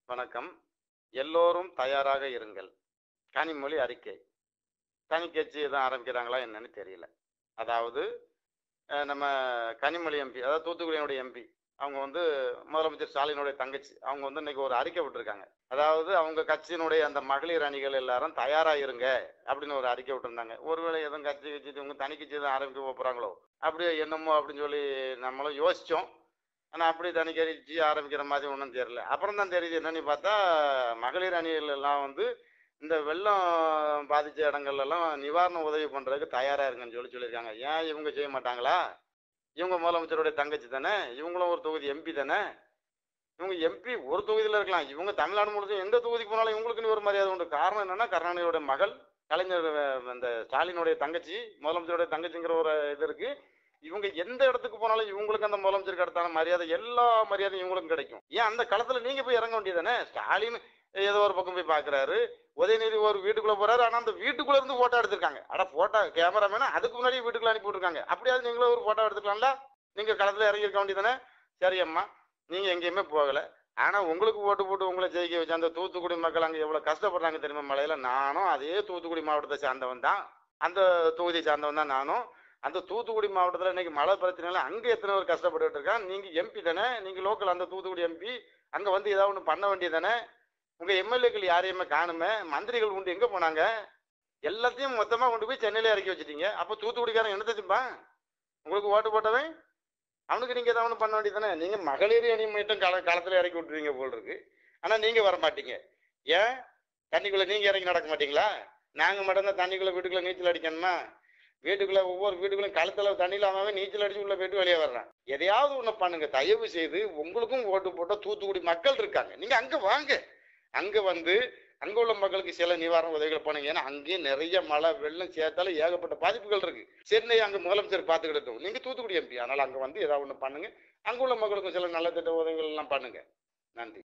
வணக்கம் எல்லோரும் தயாராக இருங்கள் கனிமொழி அறிக்கை தனி கட்சி எதுவும் ஆரம்பிக்கிறாங்களா என்னன்னு தெரியல அதாவது அஹ், நம்ம கனிமொழி எம்பி அதாவது தூத்துக்குடியினுடைய எம்பி அவங்க வந்து முதலமைச்சர் ஸ்டாலினுடைய தங்கச்சி அவங்க வந்து இன்னைக்கு ஒரு அறிக்கை விட்டுருக்காங்க அதாவது அவங்க கட்சியினுடைய அந்த மகளிர் அணிகள் எல்லாரும் தயாரா இருங்க அப்படின்னு ஒரு அறிக்கை விட்டுருந்தாங்க ஒருவேளை எதுவும் கட்சி கட்சி இவங்க தனி கட்சி எதுவும் ஆரம்பிக்க போறாங்களோ அப்படியே என்னமோ அப்படின்னு சொல்லி நம்மளும் யோசிச்சோம் ஆனா அப்படி தனி கட்சி ஆரம்பிக்கிற மாதிரி ஒன்றும் தெரியல அப்புறம் தான் தெரியுது என்னன்னு பார்த்தா மகளிர் அணிகள் எல்லாம் வந்து இந்த வெள்ளம் பாதிச்ச இடங்கள்ல எல்லாம் நிவாரண உதவி பண்றதுக்கு தயாரா இருங்கன்னு சொல்லி சொல்லியிருக்காங்க ஏன் இவங்க செய்ய மாட்டாங்களா இவங்க முதலமைச்சருடைய தங்கச்சி தானே இவங்களும் ஒரு தொகுதி எம்பி தானே இவங்க எம்பி ஒரு தொகுதியில இருக்கலாம் இவங்க தமிழ்நாடு முழுவதும் எந்த தொகுதிக்கு போனாலும் இவங்களுக்குன்னு ஒரு மரியாதை உண்டு காரணம் என்னன்னா கருணாநிதியோட மகள் கலைஞர் அஹ், அந்த ஸ்டாலினுடைய தங்கச்சி முதலமைச்சருடைய தங்கச்சிங்கிற ஒரு இது இருக்கு இவங்க எந்த இடத்துக்கு போனாலும் இவங்களுக்கு அந்த முதலமைச்சருக்கு அடுத்தான மரியாதை எல்லா மரியாதையும் இவங்களுக்கும் கிடைக்கும் ஏன் அந்த களத்துல நீங்க போய் இறங்க வேண்டியதானே ஸ்டாலின் ஏதோ ஒரு பக்கம் போய் பாக்குறாரு உதயநிதி ஒரு வீட்டுக்குள்ள போறாரு ஆனா அந்த வீட்டுக்குள்ள இருந்து போட்டோ எடுத்திருக்காங்க அட போட்டோ கேமராமேனா அதுக்கு முன்னாடி வீட்டுக்குள்ள அனுப்பி விட்டுருக்காங்க அப்படியாவது நீங்களும் ஒரு போட்டோ எடுத்துக்கலாம்ல நீங்க களத்துல இறங்கி இருக்க வேண்டியதானே சரி அம்மா நீங்க எங்கேயுமே போகல ஆனா உங்களுக்கு ஓட்டு போட்டு உங்களை ஜெயிக்க வச்சு அந்த தூத்துக்குடி மக்கள் அங்க எவ்வளவு கஷ்டப்படுறாங்க தெரியுமா மலையில நானும் அதே தூத்துக்குடி மாவட்டத்தை சார்ந்தவன் தான் அந்த தொகுதியை சார்ந்தவன் தான் நானும் அந்த தூத்துக்குடி மாவட்டத்துல இன்னைக்கு மழை பிரச்சனைல அங்க எத்தனை பேர் கஷ்டப்பட்டுட்டு இருக்கான் நீங்க எம்பி தானே நீங்க லோக்கல் அந்த தூத்துக்குடி எம்பி அங்க வந்து ஏதாவது ஒண்ணு பண்ண வேண்டியதானே உங்க எம்எல்ஏக்கள் யாரையுமே காணுமே மந்திரிகள் உண்டு எங்க போனாங்க எல்லாத்தையும் மொத்தமா கொண்டு போய் சென்னையில இறக்கி வச்சிட்டீங்க அப்ப தூத்துக்குடிக்காரன் என்ன திம்பான் உங்களுக்கு ஓட்டு போட்டவன் அவனுக்கு நீங்க ஏதாவது ஒண்ணு பண்ண வேண்டியதானே நீங்க மகளிர் அணி மட்டும் கள களத்துல இறக்கி விட்டுருவீங்க போல் இருக்கு ஆனா நீங்க வர மாட்டீங்க ஏன் தண்ணிக்குள்ள நீங்க இறங்கி நடக்க மாட்டீங்களா நாங்க மட்டும் தான் தண்ணிக்குள்ள வீட்டுக்குள்ள நீச்சல் அடிக்கணுமா வீட்டுக்குள்ள ஒவ்வொரு வீட்டுக்குள்ள கழுத்துல தண்ணியில அவன் நீச்சல் அடிச்சு உள்ள போயிட்டு வெளியே வர்றான் எதையாவது ஒண்ணு பண்ணுங்க தயவு செய்து உங்களுக்கும் ஓட்டு போட்ட தூத்துக்குடி மக்கள் இருக்காங்க நீங்க அங்க வாங்க அங்க வந்து அங்க உள்ள மக்களுக்கு சில நிவாரண உதவிகள் பண்ணுங்க ஏன்னா அங்கேயும் நிறைய மழை வெள்ளம் சேர்த்தால ஏகப்பட்ட பாதிப்புகள் இருக்கு சென்னை அங்க முதலமைச்சர் பார்த்துக்கிட்டு நீங்க தூத்துக்குடி எம்பி அதனால அங்க வந்து ஏதாவது ஒண்ணு பண்ணுங்க அங்க உள்ள மக்களுக்கும் சில நல்ல திட்ட உதவிகள் எல்லாம் பண்ணுங்க நன்றி